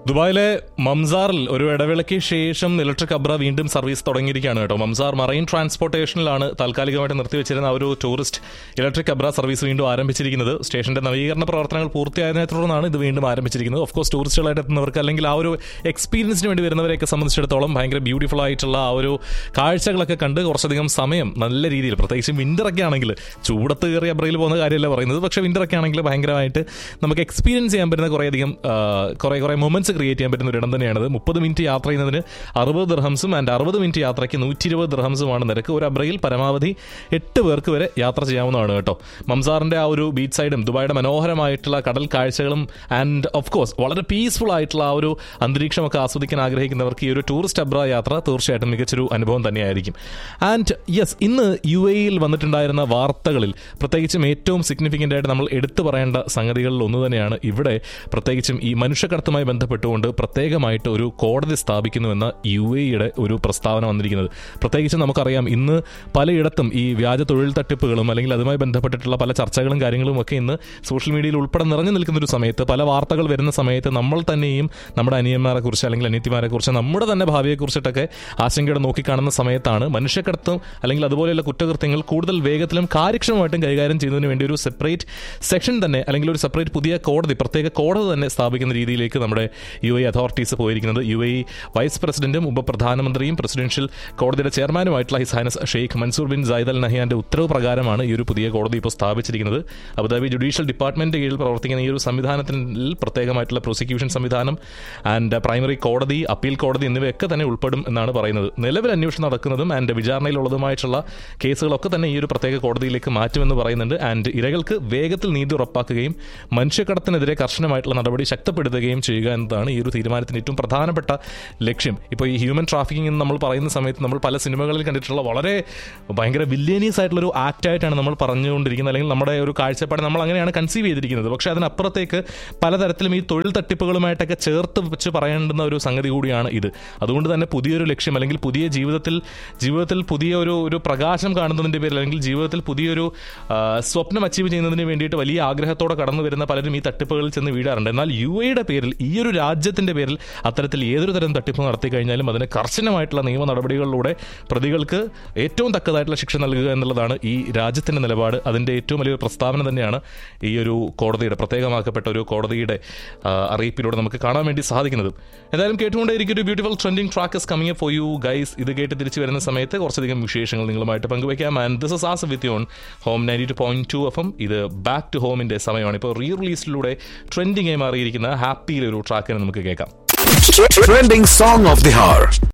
ദുബായിലെ മംസാറിൽ ഒരു ഇടവേളയ്ക്ക് ശേഷം ഇലക്ട്രിക് അബ്ര വീണ്ടും സർവീസ് തുടങ്ങിയിരിക്കുകയാണ് കേട്ടോ മംസാർ മറൈൻ ട്രാൻസ്പോർട്ടേഷനിലാണ് താൽക്കാലികമായിട്ട് നിർത്തിവെച്ചിരുന്ന ആ ഒരു ടൂറിസ്റ്റ് ഇലക്ട്രിക് അബ്ര സർവീസ് വീണ്ടും ആരംഭിച്ചിരിക്കുന്നത് സ്റ്റേഷന്റെ നവീകരണ പ്രവർത്തനങ്ങൾ പൂർത്തിയായതിനെ തുടർന്നാണ് ഇത് വീണ്ടും ആരംഭിച്ചിരിക്കുന്നത് ഓഫ് കോഴ്സ് ടൂറിസ്റ്റുകളായിട്ട് എത്തുന്നവർക്ക് അല്ലെങ്കിൽ ആ ഒരു എക്സ്പീരിയൻസിന് വേണ്ടി വരുന്നവരെയൊക്കെ സംബന്ധിച്ചിടത്തോളം ഭയങ്കര ബ്യൂട്ടിഫുൾ ആയിട്ടുള്ള ആ ഒരു കാഴ്ചകളൊക്കെ കണ്ട് കുറച്ചധികം സമയം നല്ല രീതിയിൽ പ്രത്യേകിച്ചും വിന്ററൊക്കെ ആണെങ്കിൽ ചൂടത്ത് കയറി അബ്രയിൽ പോകുന്ന കാര്യമല്ല പറയുന്നത് പക്ഷേ വിന്ററൊക്കെ ആണെങ്കിൽ ഭയങ്കരമായിട്ട് നമുക്ക് എക്സ്പീരിയൻസ് ചെയ്യാൻ പറ്റുന്ന കുറേയധികം ആ, കുറേ കുറേ മൊമെന്റ്സ് ക്രിയേറ്റ് ചെയ്യാൻ പറ്റുന്ന ഒരു ഇടം തന്നെയാണത് മുപ്പത് മിനിറ്റ് യാത്ര ചെയ്യുന്നതിന് അറുപത് ദർഹംസും ആൻഡ് അറുപത് മിനിറ്റ് യാത്രയ്ക്ക് നൂറ്റി ഇരുപത് ദർഹംസുമാണ് നിരക്ക് ഒരു അബ്രയിൽ പരമാവധി എട്ട് പേർക്ക് വരെ യാത്ര ചെയ്യാവുന്നതാണ് കേട്ടോ മംസാറിന്റെ ആ ഒരു ബീച്ച് സൈഡും ദുബായിയുടെ മനോഹരമായിട്ടുള്ള കടൽ കാഴ്ചകളും ആൻഡ് ഓഫ് കോഴ്സ് വളരെ പീസ്ഫുൾ ആയിട്ടുള്ള ആ ഒരു അന്തരീക്ഷമൊക്കെ ആസ്വദിക്കാൻ ആഗ്രഹിക്കുന്നവർക്ക് ഈ ഒരു ടൂറിസ്റ്റ് അബ്ര യാത്ര തീർച്ചയായിട്ടും മികച്ചൊരു അനുഭവം തന്നെയായിരിക്കും ആൻഡ് യെസ് ഇന്ന് യു എയിൽ വന്നിട്ടുണ്ടായിരുന്ന വാർത്തകളിൽ പ്രത്യേകിച്ചും ഏറ്റവും സിഗ്നിഫിക്കൻ്റ് ആയിട്ട് നമ്മൾ എടുത്തു പറയേണ്ട സംഗതികളിൽ ഒന്ന് തന്നെയാണ് ഇവിടെ പ്രത്യേകിച്ചും ഈ മനുഷ്യക്കടത്തുമായി ബന്ധപ്പെട്ടുകൊണ്ട് പ്രത്യേകമായിട്ട് ഒരു കോടതി സ്ഥാപിക്കുന്നുവെന്ന യു എയുടെ ഒരു പ്രസ്താവന വന്നിരിക്കുന്നത് പ്രത്യേകിച്ചും നമുക്കറിയാം ഇന്ന് പലയിടത്തും ഈ വ്യാജ തൊഴിൽ തട്ടിപ്പുകളും അല്ലെങ്കിൽ അതുമായി ബന്ധപ്പെട്ടിട്ടുള്ള പല ചർച്ചകളും കാര്യങ്ങളും ഒക്കെ ഇന്ന് സോഷ്യൽ മീഡിയയിൽ ഉൾപ്പെടെ നിറഞ്ഞു നിൽക്കുന്ന ഒരു സമയത്ത് പല വാർത്തകൾ വരുന്ന സമയത്ത് നമ്മൾ തന്നെയും നമ്മുടെ അനിയന്മാരെ കുറിച്ച് അല്ലെങ്കിൽ അനിയത്തിമാരെ കുറിച്ച് നമ്മുടെ തന്നെ ഭാവിയെ കുറിച്ചിട്ടൊക്കെ ആശങ്കയോടെ നോക്കിക്കാണുന്ന സമയത്താണ് മനുഷ്യക്കടത്തും അല്ലെങ്കിൽ അതുപോലെയുള്ള കുറ്റകൃത്യങ്ങൾ കൂടുതൽ വേഗത്തിലും കാര്യക്ഷമമായിട്ടും കൈകാര്യം ചെയ്യുന്നതിന് വേണ്ടി ഒരു സെപ്പറേറ്റ് സെക്ഷൻ തന്നെ അല്ലെങ്കിൽ ഒരു സെപ്പറേറ്റ് പുതിയ കോടതി പ്രത്യേക കോടതി തന്നെ സ്ഥാപിക്കുന്ന രീതിയിലേക്ക് നമ്മുടെ യു എ അതോറിറ്റീസ് പോയിരിക്കുന്നത് യു എ വൈസ് പ്രസിഡന്റും ഉപപ്രധാനമന്ത്രിയും പ്രസിഡൻഷ്യൽ കോടതിയുടെ ചെയർമാനുമായിട്ടുള്ള his highness Sheikh Mansour bin Zayed Al നഹിയാന്റെ ഉത്തരവ് പ്രകാരമാണ് ഈ ഒരു പുതിയ കോടതി ഇപ്പോൾ സ്ഥാപിച്ചിരിക്കുന്നത് അബുദാബി ജുഡീഷ്യൽ ഡിപ്പാർട്ട്മെന്റ് കീഴിൽ പ്രവർത്തിക്കുന്ന ഈ ഒരു സംവിധാനത്തിൽ പ്രത്യേകമായിട്ടുള്ള പ്രോസിക്യൂഷൻ സംവിധാനം ആൻഡ് പ്രൈമറി കോടതി അപ്പീൽ കോടതി എന്നിവയൊക്കെ തന്നെ ഉൾപ്പെടും എന്നാണ് പറയുന്നത് നിലവിൽ അന്വേഷണം നടക്കുന്നതും ആൻഡ് വിചാരണയിലുള്ളതുമായിട്ടുള്ള കേസുകളൊക്കെ തന്നെ ഈ ഒരു പ്രത്യേക കോടതിയിലേക്ക് മാറ്റുമെന്ന് പറയുന്നുണ്ട് ആൻഡ് ഇരകൾക്ക് വേഗത്തിൽ നീതി ഉറപ്പാക്കുകയും മനുഷ്യക്കടത്തിനെതിരെ കർശനമായിട്ടുള്ള നടപടി ശക്തിപ്പെടുത്തുകയും ചെയ്യുക എന്നതാണ് ഈ ഒരു തീരുമാനത്തിന്റെ ഏറ്റവും പ്രധാനപ്പെട്ട ലക്ഷ്യം ഇപ്പോൾ ഈ ഹ്യൂമൻ ട്രാഫിക്കിംഗ് എന്ന് നമ്മൾ പറയുന്ന സമയത്ത് നമ്മൾ പല സിനിമകളിൽ കണ്ടിട്ടുള്ള വളരെ ഭയങ്കര വില്ലേനിയസ് ആയിട്ടുള്ള ഒരു ആക്ട് ആയിട്ടാണ് നമ്മൾ പറഞ്ഞുകൊണ്ടിരിക്കുന്നത് അല്ലെങ്കിൽ നമ്മുടെ ഒരു കാഴ്ചപ്പാട് നമ്മൾ അങ്ങനെയാണ് കൺസീവ് ചെയ്തിരിക്കുന്നത് പക്ഷേ അതിനപ്പുറത്തേക്ക് പലതരത്തിലും ഈ തൊഴിൽ തട്ടിപ്പുകളുമായിട്ടൊക്കെ ചേർത്ത് വെച്ച് പറയേണ്ടുന്ന ഒരു സംഗതി കൂടിയാണ് ഇത് അതുകൊണ്ട് തന്നെ പുതിയൊരു ലക്ഷ്യം അല്ലെങ്കിൽ പുതിയ ജീവിതത്തിൽ ജീവിതത്തിൽ പുതിയ ഒരു ഒരു പ്രകാശം കാണുന്നതിൻ്റെ പേരിൽ അല്ലെങ്കിൽ ജീവിതത്തിൽ പുതിയൊരു ആ, സ്വപ്നം അച്ചീവ് ചെയ്യുന്നതിന് വേണ്ടിയിട്ട് വലിയ ആഗ്രഹത്തോടെ കടന്നു വരുന്ന പലരും ഈ തട്ടിപ്പുകളിൽ ചെന്ന് വീഴാറുണ്ട് എന്നാൽ യു എയുടെ പേരിൽ ഈ ഒരു രാജ്യത്തിന്റെ പേരിൽ അത്തരത്തിൽ ഏതൊരു തരം തട്ടിപ്പ് നടത്തി കഴിഞ്ഞാലും അതിന് കർശനമായിട്ടുള്ള നിയമ നടപടികളിലൂടെ പ്രതികൾക്ക് ഏറ്റവും തക്കതായിട്ടുള്ള ശിക്ഷ നൽകുക എന്നുള്ളതാണ് ഈ രാജ്യത്തിന്റെ നിലപാട് അതിന്റെ ഏറ്റവും വലിയ പ്രസ്താവന തന്നെയാണ് ഈ ഒരു കോടതിയുടെ പ്രത്യേകമാക്കപ്പെട്ട ഒരു കോടതിയുടെ ആ, അറിയിപ്പിലൂടെ നമുക്ക് കാണാൻ വേണ്ടി സാധിക്കുന്നത് എന്തായാലും കേട്ടുകൊണ്ടേയിരിക്കും ഒരു beautiful trending track is coming for you guys ഇത് കേട്ട് തിരിച്ചു വരുന്ന സമയത്ത് കുറച്ചധികം വിശേഷങ്ങൾ നിങ്ങളുമായിട്ട് പങ്കുവയ്ക്കാം and this is as with your home ninety two point two F M ഇത് ബാക്ക് ടു ഹോമിന്റെ സമയമാണ് ഇപ്പോൾ റീ റിലീസിലൂടെ ട്രെൻഡിംഗ് ആയി മാറിയിരിക്കുന്ന ഹാപ്പിയിലെ ഒരു ട്രാക്കിനെ നമുക്ക് കേൾക്കാം Trending song of the hour.